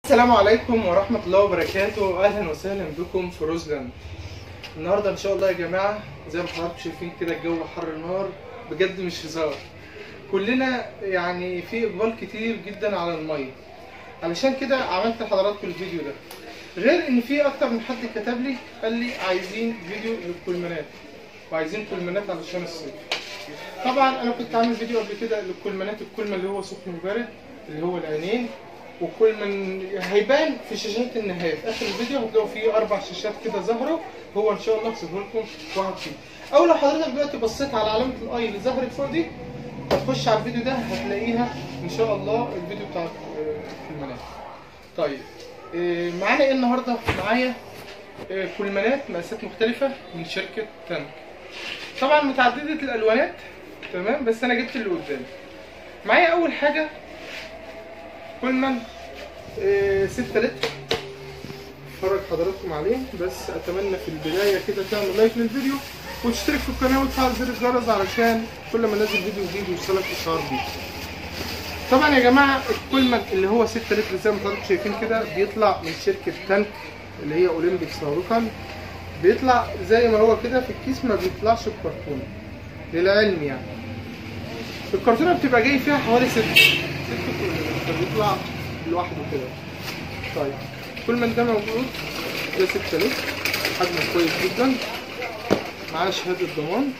السلام عليكم ورحمة الله وبركاته أهلا وسهلا بكم في روزلاند النهاردة إن شاء الله يا جماعة زي ما حضراتكم شايفين كده الجو حر نار بجد مش هزار كلنا يعني في إقبال كتير جدا على المية علشان كده عملت لحضراتكم الفيديو ده غير إن في أكتر من حد كتب لي قال لي عايزين فيديو للكولمانات وعايزين كولمانات علشان الصيف طبعا أنا كنت عامل فيديو قبل كده للكولمانات الكولمان اللي هو سخن وبارد اللي هو العينين وكل من هيبان في شاشات النهايه في اخر الفيديو هتلاقوا فيه اربع شاشات كده ظاهره هو ان شاء الله هسيبه لكم واحد فيه او لو حضرتك دلوقتي بصيت على علامه الاي اللي ظهرت فوق دي هتخش على الفيديو ده هتلاقيها ان شاء الله الفيديو بتاع آه، الكلمانات طيب آه، معانا ايه النهارده معايا آه، كلمانات مقاسات مختلفه من شركه تانك طبعا متعدده الالوانات تمام بس انا جبت اللي قدامي معايا اول حاجه كولمان 6 لتر اتفرج حضراتكم عليه بس اتمنى في البدايه كده تعمل لايك للفيديو وتشترك في القناه وتفعل زر الجرس علشان كل ما انزل فيديو جديد يوصلك اشعار بيه طبعا يا جماعه الكولمان اللي هو 6 لتر زي ما حضراتكم شايفين كده بيطلع من شركه تانك اللي هي اولمبيك سابقا بيطلع زي ما هو كده في الكيس ما بيطلعش بكرتونه للعلم يعني الكرتونه بتبقى جاي فيها حوالي 6 6 فبيطلع لوحده كده طيب كل من ده موجود ده 6 لتر حجمه كويس جدا معاه شهادة ضمان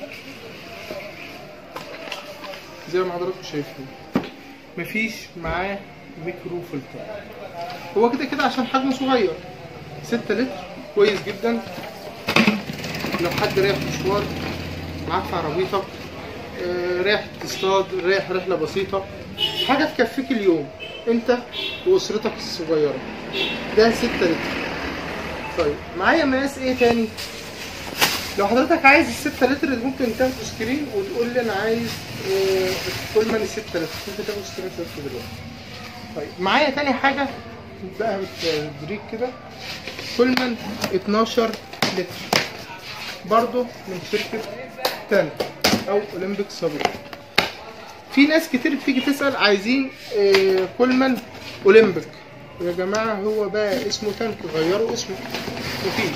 زي ما حضراتكم شايفين مفيش معاه ميكرو فلتر هو كده كده عشان حجمه صغير 6 لتر كويس جدا لو حد رايح مشوار معاك في عربيتك آه، رايح تصطاد رايح رحلة بسيطة حاجة تكفيك اليوم انت واسرتك الصغيرة ده 6 لتر طيب معايا مقاس ايه تاني لو حضرتك عايز ال 6 لتر ممكن تاخد سكرين وتقول لي انا عايز آه، كولمان ال 6 لتر ممكن تاخد سكرين شوت دلوقتي طيب معايا تاني حاجة بقى بالتدريج كده كولمان 12 لتر برضو من شركة تانك او اولمبيك سابق في ناس كتير بتيجي تسأل عايزين آه، كولمان اولمبيك يا جماعة هو بقى اسمه تانك غيروا اسمه مفيش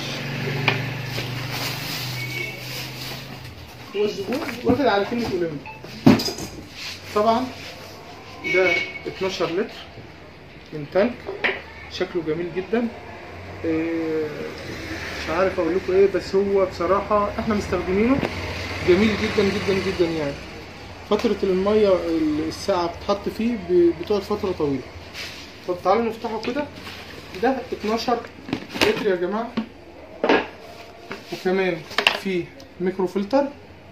هو الزبون واخد على كلمة اولمبيك طبعا ده 12 لتر من تانك شكله جميل جدا آه، مش عارف اقول لكم ايه بس هو بصراحة احنا مستخدمينه جميل جدا جدا جدا يعني فترة المية الساعة بتحط فيه ب- بتقعد فترة طويلة طب تعالوا نفتحه كده ده 12 لتر يا جماعة وكمان فيه ميكرو فلتر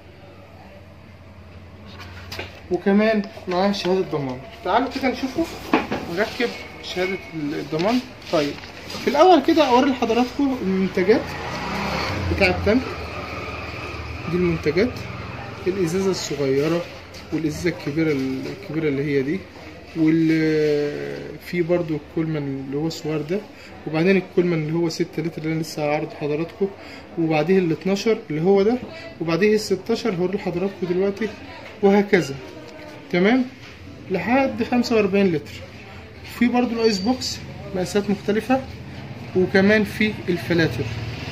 وكمان معاه شهادة ضمان تعالوا كده نشوفه نركب شهادة الضمان طيب في الأول كده أوري لحضراتكم المنتجات بتاع التانك دي المنتجات الازازه الصغيره والازازه الكبيره الكبيره اللي هي دي وال في برضو الكولمان اللي هو الصغير ده وبعدين الكولمان اللي هو 6 لتر اللي انا لسه هعرض حضراتكم وبعديه ال 12 اللي هو ده وبعديه ال 16 هوري لحضراتكم دلوقتي وهكذا تمام لحد 45 لتر في برضو الايس بوكس مقاسات مختلفه وكمان في الفلاتر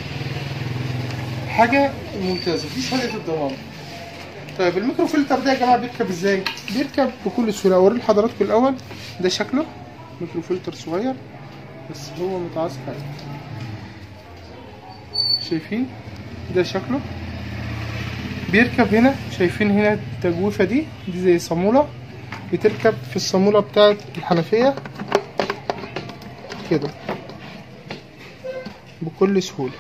حاجه ممتازه دي شهاده الضمان طيب الميكرو فلتر ده يا جماعه بيركب ازاي بيركب بكل سهوله اوري لحضراتكم الاول ده شكله ميكرو فلتر صغير بس هو متعصب شايفين ده شكله بيركب هنا شايفين هنا التجويفه دي دي زي صاموله بتركب في الصاموله بتاعه الحنفيه كده بكل سهوله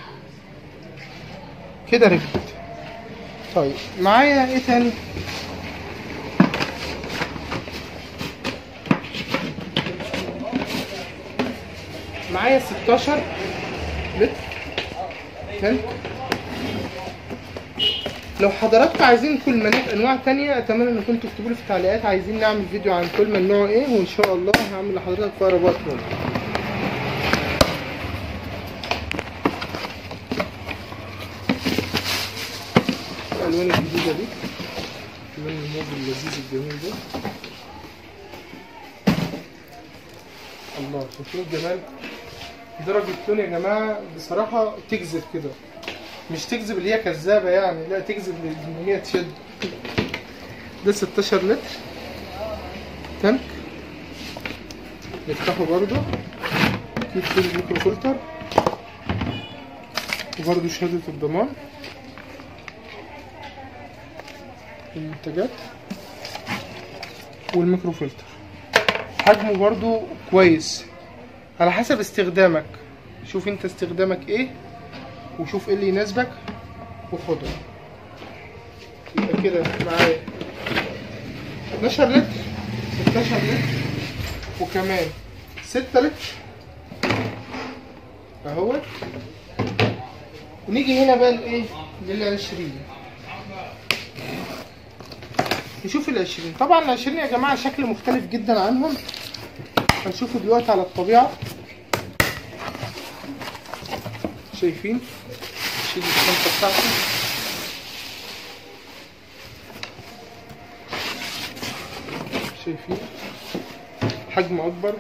كده ركبت طيب معايا ايه تاني معايا 16 لتر تانك لو حضراتكم عايزين كلمانات انواع تانية اتمنى انكم تكتبوا لي في التعليقات عايزين نعمل فيديو عن كل من نوع ايه وان شاء الله هعمل لحضرتك في اقرب وقت ممكن الالوان الجديده دي اللون الموف اللذيذ الجميل ده الله شايفين الجمال درجة لون يا جماعة بصراحة تجذب كده مش تجذب اللي هي كذابة يعني لا تجذب ان هي تشد ده 16 لتر تانك نفتحه برضو اكيد فيه الميكرو فلتر وبرضو شهادة الضمان المنتجات والميكرو فلتر حجمه برضو كويس على حسب استخدامك شوف انت استخدامك ايه وشوف ايه اللي يناسبك وخده يبقى كده معايا 12 لتر 16 لتر وكمان 6 لتر اهوت ونيجي هنا بقى لايه للعشرين نشوف العشرين طبعا العشرين يا جماعة شكل مختلف جدا عنهم هنشوفه دلوقتي على الطبيعة شايفين شيل الشنطة بتاعته شايفين حجم أكبر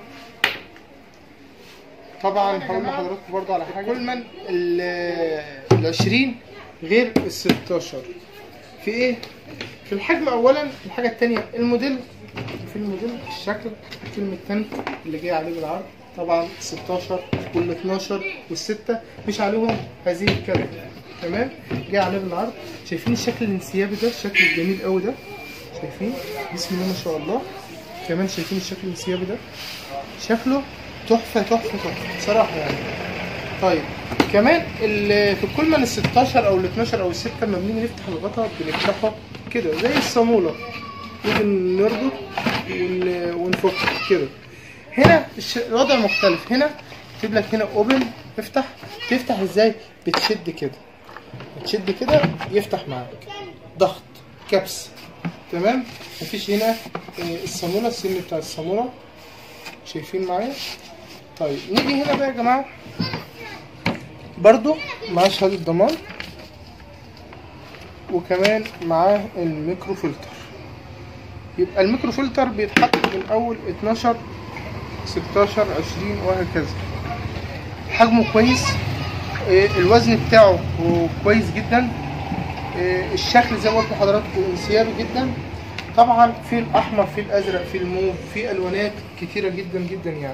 طبعا هقول لحضراتكم برضه على حاجة كل من العشرين غير الستاشر في ايه؟ في الحجم اولا الحاجة التانية الموديل في الموديل الشكل كلمة تانك اللي جاي عليه بالعرض طبعا 16 وال 12 والستة مش عليهم هذه الكلمة تمام جاي عليه بالعرض شايفين الشكل الانسيابي ده الشكل الجميل قوي ده شايفين بسم الله ما شاء الله كمان شايفين الشكل الانسيابي ده شكله تحفة تحفة تحفة بصراحة يعني طيب كمان ال- في كل من ال 16 او ال 12 او ال 6 لما بنيجي نفتح الغطا بنفتحه كده زي الصامولة ممكن نربط ون- ونفك كده هنا الش- الوضع مختلف هنا يكتب لك هنا اوبن افتح تفتح ازاي بتشد كده بتشد كده يفتح معاك ضغط كبس تمام مفيش هنا آه، الصامولة السن بتاع الصامولة شايفين معايا طيب نيجي هنا بقى يا جماعة برضو معاه شهادة ضمان وكمان معاه الميكرو فلتر يبقى الميكرو فلتر بيتحط من اول 12 16 20 وهكذا حجمه كويس آه، الوزن بتاعه هو كويس جدا آه، الشكل زي ما قلت لحضراتكم انسيابي جدا طبعا في الاحمر في الازرق في الموف في الوانات كتيره جدا جدا يعني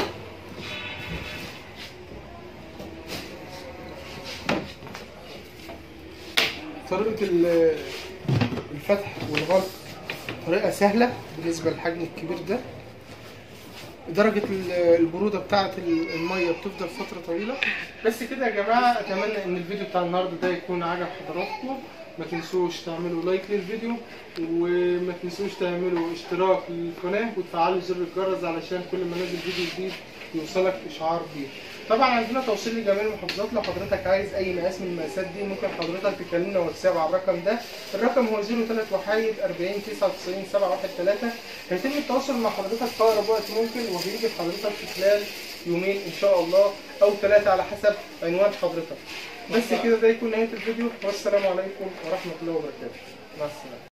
طريقه ال- الفتح والغلق طريقه سهله بالنسبه للحجم الكبير ده درجة ال- البرودة بتاعة ال- المية بتفضل فترة طويلة بس كده يا جماعة أتمنى إن الفيديو بتاع النهاردة ده يكون عجب حضراتكم ما تنسوش تعملوا لايك للفيديو وما تنسوش تعملوا اشتراك للقناة وتفعلوا زر الجرس علشان كل ما ننزل فيديو جديد يوصلك إشعار بيه طبعا عندنا توصيل لجميع المحافظات لو حضرتك عايز اي مقاس من المقاسات دي ممكن حضرتك تكلمنا واتساب على الرقم ده الرقم هو 03 وحيد 40 99 713 هيتم التواصل مع حضرتك في اقرب وقت ممكن وهيجي لحضرتك في خلال يومين ان شاء الله او ثلاثه على حسب عنوان حضرتك بس كده ده يكون نهايه الفيديو والسلام عليكم ورحمه الله وبركاته مع السلامه